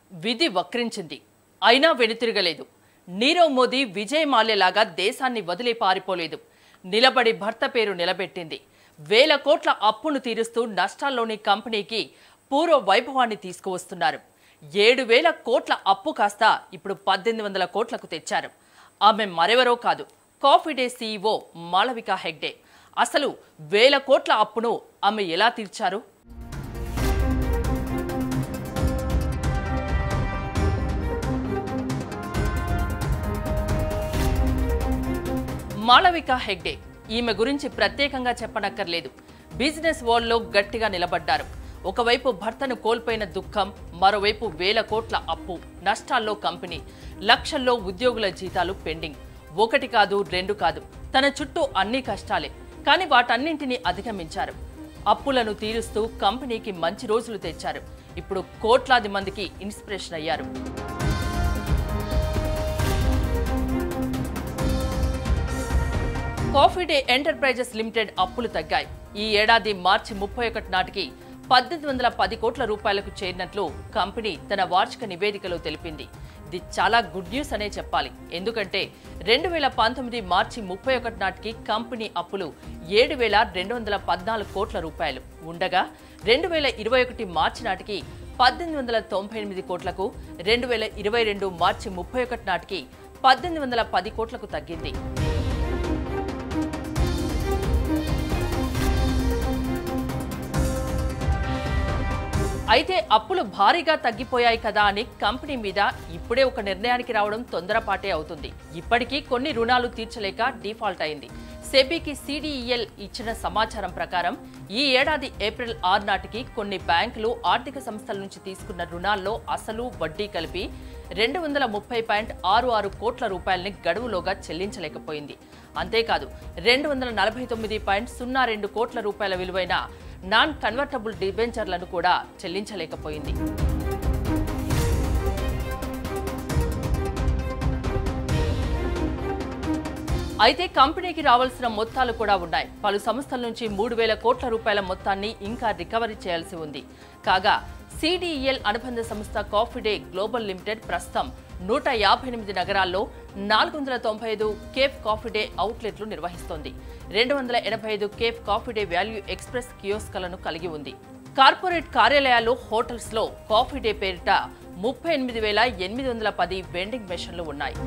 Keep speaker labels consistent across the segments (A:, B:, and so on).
A: విధి వక్రించింది అయినా వెనుతిరగలేదు నీరవ్ మోదీ విజయ్ మాల్యలాగా దేశాన్ని వదిలి పారిపోలేదు నిలబడి భర్త పేరు నిలబెట్టింది వేల కోట్ల అప్పును తీరుస్తూ నష్టాల్లోని కంపెనీకి పూర్వ వైభవాన్ని తీసుకువస్తున్నారు ఏడు వేల కోట్ల అప్పు కాస్త ఇప్పుడు పద్దెనిమిది వందల కోట్లకు తెచ్చారు ఆమె మరెవరో కాదు coffee day CEO Malavika Hegde అసలు వేల కోట్ల అప్పును ఆమె ఎలా తీర్చారు మాళవిక హెగ్డే ఈమె గురించి ప్రత్యేకంగా చెప్పనక్కర్లేదు బిజినెస్ వరల్డ్లో గట్టిగా నిలబడ్డారు ఒకవైపు భర్తను కోల్పోయిన దుఃఖం మరోవైపు వేల కోట్ల అప్పు నష్టాల్లో కంపెనీ లక్షల్లో ఉద్యోగుల జీతాలు పెండింగ్ ఒకటి కాదు రెండు కాదు తన చుట్టూ అన్ని కష్టాలే కానీ వాటన్నింటినీ అధిగమించారు అప్పులను తీరుస్తూ కంపెనీకి మంచి రోజులు తెచ్చారు ఇప్పుడు కోట్లాది మందికి ఇన్స్పిరేషన్ అయ్యారు కాఫీ డే ఎంటర్ప్రైజెస్ లిమిటెడ్ అప్పులు తగ్గాయి ఈ ఏడాది మార్చి ముప్పై ఒకటి నాటికి పద్దెనిమిది వందల పది కోట్ల రూపాయలకు చేరినట్లు కంపెనీ తన వార్షిక నివేదికలో తెలిపింది ఇది చాలా గుడ్ న్యూస్ అనే చెప్పాలి ఎందుకంటే రెండు వేల పంతొమ్మిది మార్చి ముప్పై ఒకటి నాటికి కంపెనీ అప్పులు ఏడు వేల రెండు వందల పద్నాలుగు కోట్ల రూపాయలు ఉండగా రెండు వేల ఇరవై ఒకటి మార్చి నాటికి పద్దెనిమిది వందల తొంభై ఎనిమిది కోట్లకు రెండు వేల ఇరవై రెండు మార్చి ముప్పై ఒకటి నాటికి పద్దెనిమిది వందల పది కోట్లకు తగ్గింది అయితే అప్పులు భారీగా తగ్గిపోయాయి కదా అని కంపెనీ మీద ఇప్పుడే ఒక నిర్ణయానికి రావడం తొందరపాటే అవుతుంది ఇప్పటికీ కొన్ని రుణాలు తీర్చలేక డిఫాల్ట్ అయింది సెబీకి సిడిఈఎల్ ఇచ్చిన సమాచారం ప్రకారం ఈ ఏడాది ఏప్రిల్ ఆరు నాటికి కొన్ని బ్యాంకులు ఆర్థిక సంస్థల నుంచి తీసుకున్న రుణాల్లో అసలు వడ్డీ కలిపి రెండు వందల ముప్పై పాయింట్ ఆరు ఆరు కోట్ల రూపాయలని గడువులోగా చెల్లించలేకపోయింది అంతేకాదు రెండు వందల నలభై తొమ్మిది పాయింట్ సున్నా రెండు కోట్ల రూపాయల విలువైన నాన్ కన్వర్టబుల్ డిబెంచర్లను కూడా చెల్లించలేకపోయింది అయితే కంపెనీకి రావాల్సిన మొత్తాలు కూడా ఉన్నాయి పలు సంస్థల నుంచి మూడు వేల కోట్ల రూపాయల మొత్తాన్ని ఇంకా రికవరీ చేయాల్సి ఉంది కాగా సిడిఈఎల్ అనుబంధ సంస్థ కాఫీ డే గ్లోబల్ లిమిటెడ్ ప్రస్తుతం నూట యాభై ఎనిమిది నగరాల్లో నాలుగు వందల తొంభై ఐదు కేఫ్ కాఫీ డే అవుట్లెట్లు నిర్వహిస్తోంది రెండు వందల ఎనభై ఐదు cafe coffee day value express కియోస్కలను కలిగి ఉంది కార్పొరేట్ కార్యాలయాలు హోటల్స్ లో కాఫీ డే పేరిట ముప్పై ఎనిమిది వేల ఎనిమిది వందల పది వెండింగ్ మెషిన్లు ఉన్నాయి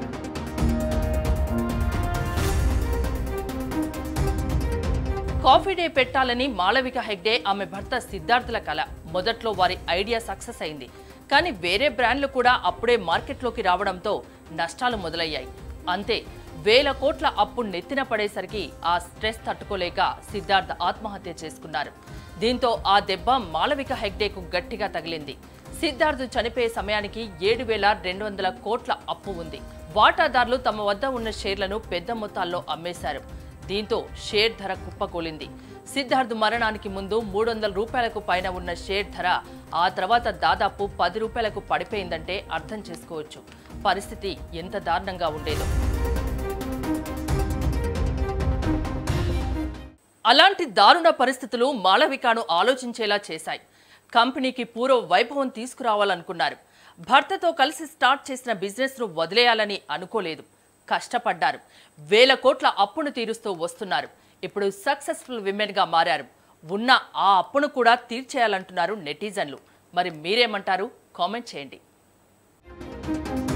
A: కాఫీ డే పెట్టాలని మాళవిక హెగ్డే ఆమె భర్త సిద్ధార్థుల కల మొదట్లో వారి ఐడియా సక్సెస్ అయింది కానీ వేరే బ్రాండ్లు కూడా అప్పుడే మార్కెట్లోకి రావడంతో నష్టాలు మొదలయ్యాయి అంతే వేల కోట్ల అప్పు నెత్తిన పడేసరికి ఆ స్ట్రెస్ తట్టుకోలేక సిద్ధార్థ్ ఆత్మహత్య చేసుకున్నారు దీంతో ఆ దెబ్బ మాళవిక హెగ్డేకు గట్టిగా తగిలింది సిద్ధార్థ్ చనిపోయే సమయానికి ఏడు వేల రెండు వందల కోట్ల అప్పు ఉంది వాటాదారులు తమ వద్ద ఉన్న షేర్లను పెద్ద మొత్తాల్లో అమ్మేశారు దీంతో షేర్ ధర కుప్పకూలింది సిద్ధార్థ్ మరణానికి ముందు మూడు వందల రూపాయలకు పైన ఉన్న షేర్ ధర ఆ తర్వాత దాదాపు పది రూపాయలకు పడిపోయిందంటే అర్థం చేసుకోవచ్చు పరిస్థితి ఎంత దారుణంగా ఉండేదో అలాంటి దారుణ పరిస్థితులు మాళవికాను ఆలోచించేలా చేశాయి కంపెనీకి పూర్వ వైభవం తీసుకురావాలనుకున్నారు భర్తతో కలిసి స్టార్ట్ చేసిన బిజినెస్ను వదిలేయాలని అనుకోలేదు కష్టపడ్డారు వేల కోట్ల అప్పును తీరుస్తూ వస్తున్నారు ఇప్పుడు సక్సెస్ఫుల్ విమెన్గా మారారు ఉన్న ఆ అప్పును కూడా తీర్చేయాలంటున్నారు నెటిజన్లు మరి మీరేమంటారు కామెంట్ చేయండి